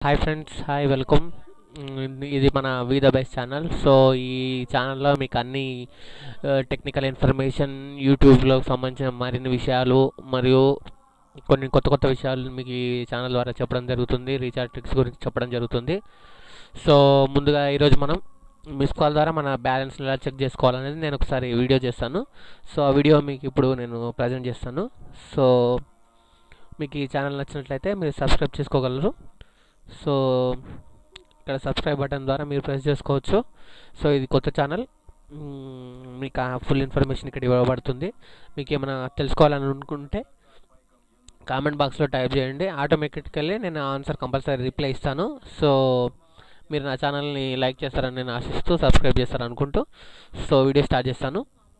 hi friends hi welcome um, ఇది మన we the best channel so ఈ ఛానల్లో మీకు అన్ని టెక్నికల్ ఇన్ఫర్మేషన్ యూట్యూబ్లో సంబంధించిన మరిన్ని విషయాలు మరియు కొన్ని కొత్త కొత్త విషయాలు మీకు ఈ ఛానల్ ద్వారా చెప్పడం జరుగుతుంది రీఛార్జ్ ట్రిక్స్ గురించి చెప్పడం జరుగుతుంది సో ముందుగా ఈరోజు మనం మిస్ కాల్ ద్వారా మన బ్యాలెన్స్ ఎలా చెక్ చేసుకోవాలనేది నేను ఒకసారి వీడియో చేస్తాను సో ఆ వీడియో మీకు ఇప్పుడు నేను ప్రజెంట్ చేస్తాను సో మీకు ఈ ఛానల్ నచ్చినట్లయితే మీరు సబ్స్క్రైబ్ చేసుకోగలరు సో ఇక్కడ సబ్స్క్రైబ్ బటన్ ద్వారా మీరు ప్రెస్ చేసుకోవచ్చు సో ఇది కొత్త ఛానల్ మ్మ్, మీకు ఆ ఫుల్ ఇన్ఫర్మేషన్ ఇక్కడ ఇవ్వబడుతుంది మీకు ఏమైనా తెలుసుకోవాలని అనుకుంటే కామెంట్ బాక్స్లో టైప్ చేయండి ఆటోమేటికల్లీ నేను ఆన్సర్ కంపల్సరీ రిప్లై ఇస్తాను సో మీరు నా ఛానల్ని లైక్ చేస్తారని నేను ఆశిస్తూ సబ్స్క్రైబ్ చేస్తారని అనుకుంటూ సో వీడియో స్టార్ట్ చేస్తాను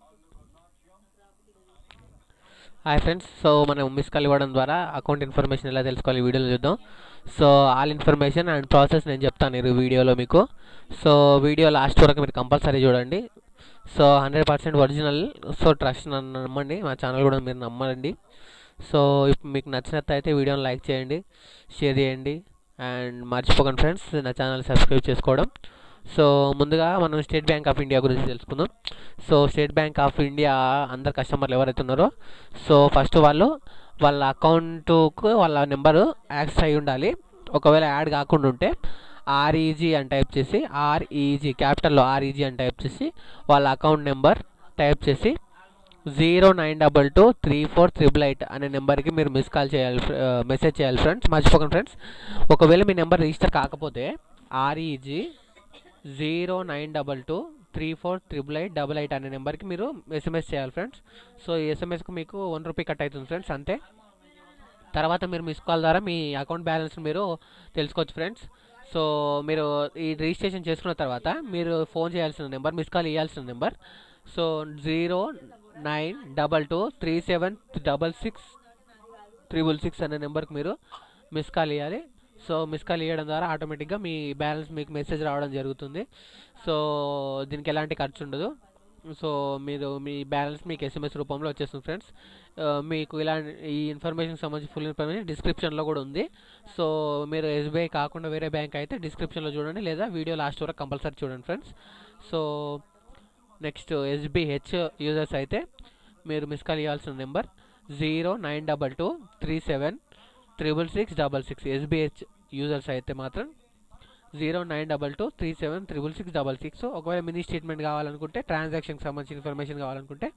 హాయ్ ఫ్రెండ్స్ సో మనం మిస్ కాల్ ఇవ్వడం ద్వారా అకౌంట్ ఇన్ఫర్మేషన్ ఎలా తెలుసుకోవాలి ఈ వీడియోలో చూద్దాం so all information and process నేను చెప్తాను ఈ వీడియోలో మీకు సో వీడియో లాస్ట్ వరకు మీరు కంపల్సరీ చూడండి so hundred percent original so trust నన్ను నమ్మండి మా ఛానల్ కూడా మీరు నమ్మండి సో ఇప్పుడు మీకు నచ్చినట్లయితే వీడియోని లైక్ చేయండి షేర్ చేయండి అండ్ మర్చిపోకండి ఫ్రెండ్స్ నా ఛానల్ సబ్స్క్రైబ్ చేసుకోవడం సో ముందుగా మనం స్టేట్ బ్యాంక్ ఆఫ్ ఇండియా గురించి తెలుసుకుందాం so state bank of India అందరు కస్టమర్లు ఎవరైతే ఉన్నారో సో ఫస్ట్ వాళ్ళు వాళ్ళ అకౌంట్కు వాళ్ళ నెంబరు యాక్సెస్ అయి ఉండాలి ఒకవేళ యాడ్ కాకుండా ఉంటే ఆర్ఈజీ అని టైప్ చేసి ఆర్ఈజీ క్యాపిటల్లో ఆర్ఈజీ అని టైప్ చేసి వాళ్ళ అకౌంట్ నెంబర్ టైప్ చేసి zero nine double two three four triple eight అనే నెంబర్కి మీరు మిస్ కాల్ చేయాలి మెసేజ్ చేయాలి ఫ్రెండ్స్ మర్చిపోకండి ఫ్రెండ్స్ ఒకవేళ మీ నెంబర్ రిజిస్టర్ కాకపోతే REG zero nine double two three four triple eight double eight అనే నెంబర్కి మీరు ఎస్ఎంఎస్ చేయాలి ఫ్రెండ్స్ సో ఈ ఎస్ఎంఎస్కి మీకు వన్ రూపీ కట్ అవుతుంది ఫ్రెండ్స్ అంతే తర్వాత మీరు మిస్ కాల్ ద్వారా మీ అకౌంట్ బ్యాలెన్స్ మీరు తెలుసుకోవచ్చు ఫ్రెండ్స్ సో మీరు ఈ రిజిస్ట్రేషన్ చేసుకున్న తర్వాత మీరు ఫోన్ చేయాల్సిన నెంబర్ మిస్ కాల్ ఇవ్వాల్సిన number so zero nine double two three seven double six triple six అనే నెంబర్కి మీరు మిస్ కాల్ ఇవ్వాలి సో మిస్ కాల్ ఇవ్వడం ద్వారా ఆటోమేటిక్గా మీ బ్యాలెన్స్ మీకు మెసేజ్ రావడం జరుగుతుంది సో దీనికి ఎలాంటి ఖర్చు ఉండదు సో మీరు మీ బ్యాలెన్స్ మీకు ఎస్ఎంఎస్ రూపంలో వచ్చేస్తుంది ఫ్రెండ్స్ మీకు ఇలా ఈ ఇన్ఫర్మేషన్ సంబంధించి ఫుల్ ఇన్ఫర్మేషన్ డిస్క్రిప్షన్లో కూడా ఉంది సో మీరు ఎస్బీఐ కాకుండా వేరే బ్యాంక్ అయితే డిస్క్రిప్షన్లో చూడండి లేదా వీడియో లాస్ట్ వరకు కంపల్సరీ చూడండి friends so next SBH users అయితే మీరు మిస్ కాల్ ఇవ్వాల్సిన number zero nine double two three seven triple six double six SBH users అయితే మాత్రం zero nine double two three seven triple six double six ఒకవేళ mini statement కావాలనుకుంటే ట్రాన్సాక్షన్కి సంబంధించిన information కావాలనుకుంటే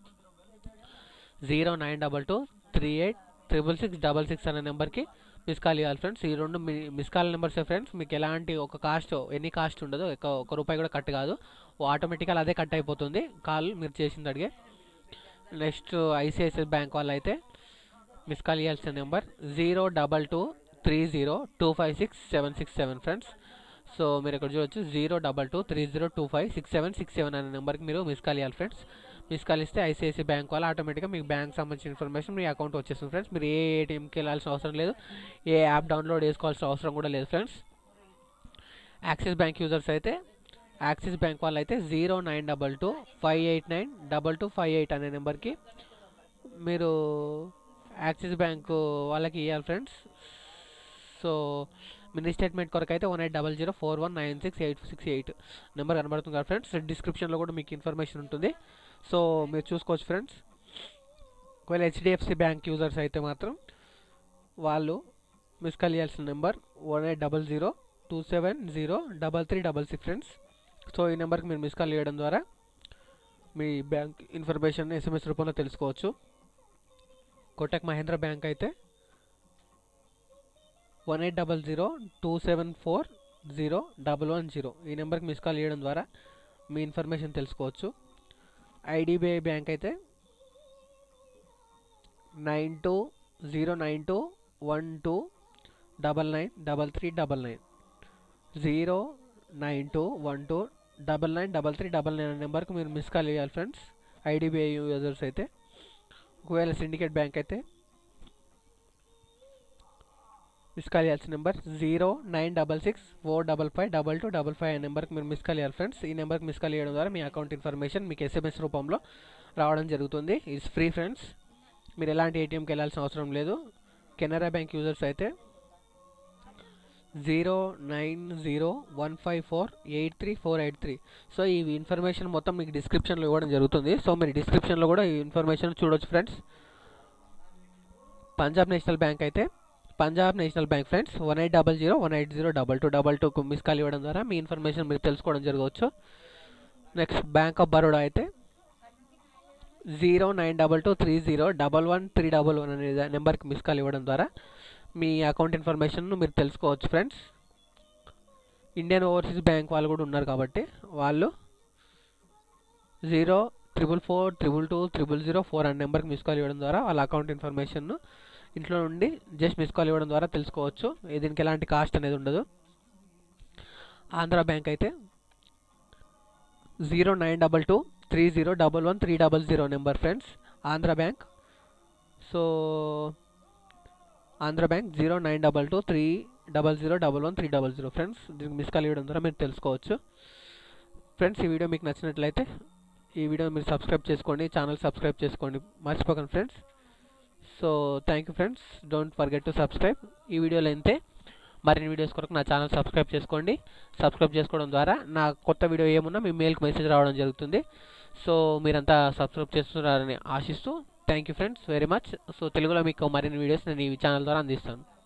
zero nine double two three eight triple six double six అనే నెంబర్కి miss call ఇవ్వాలి ఫ్రెండ్స్ ఈ రెండు మిస్ కాల్ నెంబర్స్ ఫ్రెండ్స్ మీకు ఎలాంటి ఒక కాస్ట్ ఎనీ కాస్ట్ ఉండదు ఒక ఒక రూపాయి కూడా కట్ కాదు ఆటోమేటిక్గా అదే కట్ అయిపోతుంది కాల్ మీరు చేసింది అడిగే నెక్స్ట్ ఐసిఐసిఐ బ్యాంక్ వాళ్ళు అయితే మిస్ కాల్ ఇవ్వాల్సిన number zero double two three zero two five six seven six seven friends so మీరు ఇక్కడ చూడొచ్చు zero double two three zero two five six seven six seven అనే నెంబర్కి మీరు మిస్ కాల్ ఇవ్వాలి ఫ్రెండ్స్ మిస్ కాల్ ఇస్తే ICICI bank వాళ్ళు ఆటోమేటిక్గా మీకు బ్యాంక్ సంబంధించిన ఇన్ఫర్మేషన్ మీ అకౌంట్ వచ్చేస్తుంది ఫ్రెండ్స్ మీరు ఏ ఏటీఎంకి వెళ్ళాల్సిన అవసరం లేదు ఏ యాప్ డౌన్లోడ్ చేసుకోవాల్సిన అవసరం కూడా లేదు ఫ్రెండ్స్ యాక్సిస్ బ్యాంక్ యూజర్స్ అయితే యాక్సిస్ బ్యాంక్ వాళ్ళు అయితే zero nine double two five eight nine double two five eight అనే నెంబర్కి మీరు యాక్సిస్ బ్యాంక్ వాళ్ళకి ఇవ్వాలి ఫ్రెండ్స్ సో మినీ స్టేట్మెంట్ కొరకు అయితే one eight double zero four one nine six eight six eight number కనబడుతుంది కదా ఫ్రెండ్స్ డిస్క్రిప్షన్లో కూడా మీకు ఇన్ఫర్మేషన్ ఉంటుంది సో మీరు చూసుకోవచ్చు ఫ్రెండ్స్ ఒకవేళ హెచ్డిఎఫ్సి బ్యాంక్ యూజర్స్ అయితే మాత్రం వాళ్ళు మిస్ కాల్ చేయాల్సిన number one eight double zero two seven zero double three double six friends so ఈ నెంబర్కి మీరు మిస్ కాల్ చేయడం ద్వారా మీ బ్యాంక్ ఇన్ఫర్మేషన్ ఎస్ఎంఎస్ రూపంలో తెలుసుకోవచ్చు కోటక్ మహేంద్ర బ్యాంక్ అయితే one eight double zero two seven four zero double one zero ఈ నెంబర్కి మిస్ కాల్ చేయడం ద్వారా మీ ఇన్ఫర్మేషన్ తెలుసుకోవచ్చు ఐడిబిఐ బ్యాంక్ అయితే nine two zero nine two one two double nine double three double nine zero nine two one two double nine double three double nine అనే నెంబర్కి మీరు మిస్ కాల్ ఇవ్వాలి friends IDBI users అయితే ఒకవేళ syndicate bank అయితే miss call చేయాల్సిన number zero nine double six four double five double two double five అనే నెంబర్కి మీరు మిస్ కాల్ చేయాలి ఫ్రెండ్స్ ఈ నెంబర్కి మిస్ కాల్ చేయడం ద్వారా మీ అకౌంట్ ఇన్ఫర్మేషన్ మీకు ఎస్ఎంఎస్ రూపంలో రావడం జరుగుతుంది ఇట్స్ ఫ్రీ ఫ్రెండ్స్ మీరు ఎలాంటి ఏటీఎంకి వెళ్ళాల్సిన అవసరం లేదు కెనరా బ్యాంక్ యూజర్స్ అయితే zero nine zero one five four eight three four eight three so ఈ ఇన్ఫర్మేషన్ మొత్తం మీకు డిస్క్రిప్షన్లో ఇవ్వడం జరుగుతుంది సో మీరు డిస్క్రిప్షన్లో కూడా ఈ ఇన్ఫర్మేషన్ చూడొచ్చు ఫ్రెండ్స్ పంజాబ్ నేషనల్ బ్యాంక్ అయితే Punjab national bank friends one eight double zero one eight zero double two double టూకు మిస్ కాల్ ఇవ్వడం ద్వారా మీ ఇన్ఫర్మేషన్ మీరు తెలుసుకోవడం జరగవచ్చు నెక్స్ట్ బ్యాంక్ ఆఫ్ బరోడా అయితే zero nine double two three zero double one three double one అనే నెంబర్కి మిస్ కాల్ ఇవ్వడం ద్వారా మీ అకౌంట్ ఇన్ఫర్మేషన్ను మీరు తెలుసుకోవచ్చు ఫ్రెండ్స్ ఇండియన్ ఓవర్సీస్ బ్యాంక్ వాళ్ళు కూడా ఉన్నారు కాబట్టి వాళ్ళు zero triple four triple two triple zero four అనే నెంబర్కి మిస్ కాల్ ఇవ్వడం ద్వారా వాళ్ళ అకౌంట్ ఇన్ఫర్మేషన్ను ఇంట్లో నుండి జస్ట్ మిస్ కాల్ ఇవ్వడం ద్వారా తెలుసుకోవచ్చు ఏ- దీనికి ఎలాంటి కాస్ట్ అనేది ఉండదు ఆంధ్ర బ్యాంక్ అయితే zero nine double two three zero double one three double zero number friends Andhra bank so Andhra bank zero nine double two three double zero double one three double zero friends దీనికి miss call ఇవ్వడం ద్వారా మీరు తెలుసుకోవచ్చు friends ఈ video మీకు నచ్చినట్లయితే ఈ video మీరు సబ్స్క్రైబ్ చేసుకోండి ఛానల్ సబ్స్క్రైబ్ చేసుకోండి మర్చిపోకండి friends so thank you friends don't forget to subscribe ఈ వీడియోలో ఇంతే మరిన్ని వీడియోస్ కొరకు నా ఛానల్ సబ్స్క్రైబ్ చేసుకోండి సబ్స్క్రైబ్ చేసుకోవడం ద్వారా నా కొత్త వీడియో ఏమున్నా మీ మెయిల్కి మెసేజ్ రావడం జరుగుతుంది సో మీరంతా సబ్స్క్రైబ్ చేస్తున్నారని ఆశిస్తూ thank you friends very much so తెలుగులో మీకు మరిన్ని వీడియోస్ నేను ఈ ఛానల్ ద్వారా అందిస్తాను